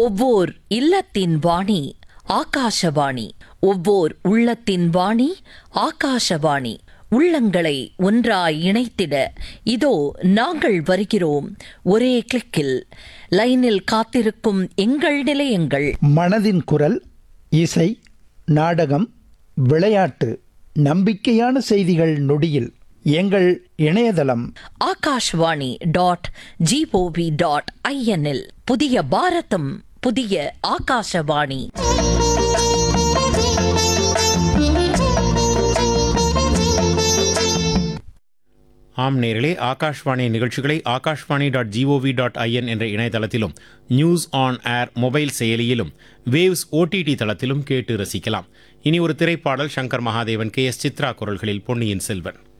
ஒவ்வோர் இல்லத்தின் வாணி ஆகாஷவாணி ஒவ்வோர் உள்ளத்தின் வாணி ஆகாஷவாணி உள்ளங்களை ஒன்றாய் இணைத்திட இதோ நாங்கள் வருகிறோம் ஒரே கிளிக்கில் லைனில் காத்திருக்கும் எங்கள் நிலையங்கள் மனதின் குரல் இசை நாடகம் விளையாட்டு நம்பிக்கையான செய்திகள் நொடியில் எங்கள் இணையதளம் ஆகாஷ்வாணி டாட் ஜிஓவி டாட் ஐஎன்இல் புதிய பாரதம் புதிய ஆகாஷவாணி ஆம் நேர்களே ஆகாஷ்வாணி நிகழ்ச்சிகளை Akashvani dot gov dot in என்ற இணையதளத்திலும் நியூஸ் ஆன் ஏர் மொபைல் செயலியிலும் வேவ்ஸ் ஓடிடி தளத்திலும் கேட்டு ரசிக்கலாம் இனி ஒரு திரைப்பாடல் சங்கர் மகாதேவன் கே எஸ் சித்ரா குரல்களில் பொன்னியின் செல்வன்